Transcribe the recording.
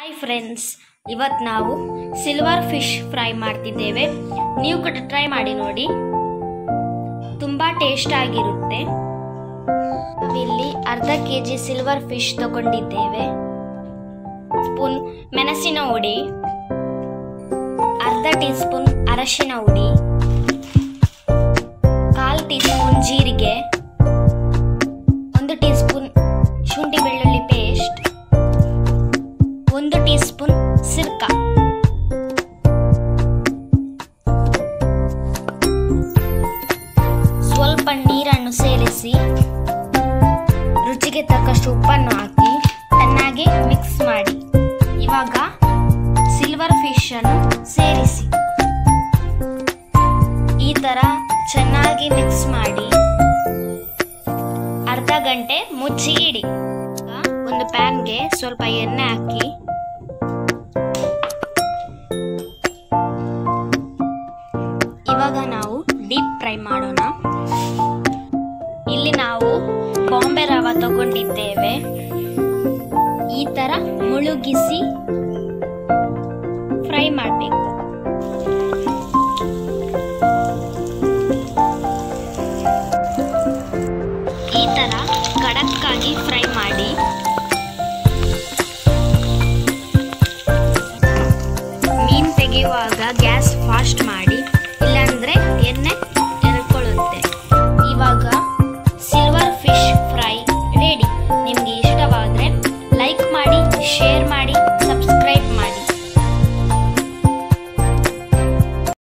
hi friends ಇವತ್ತು ನಾವು silver fish fry ಮಾಡ್ತಿದ್ದೇವೆ ನೀವು ಕೂಡ ಟ್ರೈ ಮಾಡಿ ನೋಡಿ ತುಂಬ ಟೇಸ್ಟ್ ಆಗಿರುತ್ತೆ ನಾವಿಲ್ಲಿ ಅರ್ಧ ಕೆ ಜಿ ಸಿಲ್ವರ್ ಫಿಶ್ ತಗೊಂಡಿದ್ದೇವೆ ಸ್ಪೂನ್ ಮೆಣಸಿನ ಹುಡಿ ಅರ್ಧ ಟೀ ಸ್ಪೂನ್ ಅರಶಿನ ಹುಡಿ ಕಾಲು ಟೀ ಸ್ಪೂನ್ ಜೀರಿಗೆ ಒಂದು ಟೀ ಸ್ಪೂನ್ ಶುಂಠಿ ಬೆಳ್ಳುಳ್ಳಿ ಪೇಸ್ಟ್ ಒಂದು ಟೀ ಸ್ಪೂನ್ ಸಿರ್ಕ ಸ್ವಲ್ಪ ನೀರನ್ನು ಸೇರಿಸಿ ರುಚಿಗೆ ತಕ್ಕಷ್ಟು ಉಪ್ಪನ್ನು ಹಾಕಿ ಚೆನ್ನಾಗಿ ಮಿಕ್ಸ್ ಮಾಡಿ ಇವಾಗ ಸಿಲ್ವರ್ ಫಿಶ್ ಅನ್ನು ಸೇರಿಸಿ ಈ ತರ ಚೆನ್ನಾಗಿ ಮಿಕ್ಸ್ ಮಾಡಿ ಅರ್ಧ ಗಂಟೆ ಮುಚ್ಚಿ ಇಡಿ ಒಂದು ಪ್ಯಾನ್ಗೆ ಸ್ವಲ್ಪ ಎಣ್ಣೆ ಹಾಕಿ ಇವಾಗ ನಾವು ಡೀಪ್ ಫ್ರೈ ಮಾಡೋಣ ಇಲ್ಲಿ ನಾವು ಬಾಂಬೆ ರವ ತಗೊಂಡಿದ್ದೇವೆ ಈ ತರ ಮುಳುಗಿಸಿ ಫ್ರೈ ಮಾಡಬೇಕು ಈ ತರ ಖಡಕ್ಕಾಗಿ ಫ್ರೈ ಮಾಡಿ ಮೀನ್ ತೆಗೆಯುವಾಗ ಗ್ಯಾಸ್ ಫಾಸ್ಟ್ ಮಾಡಿ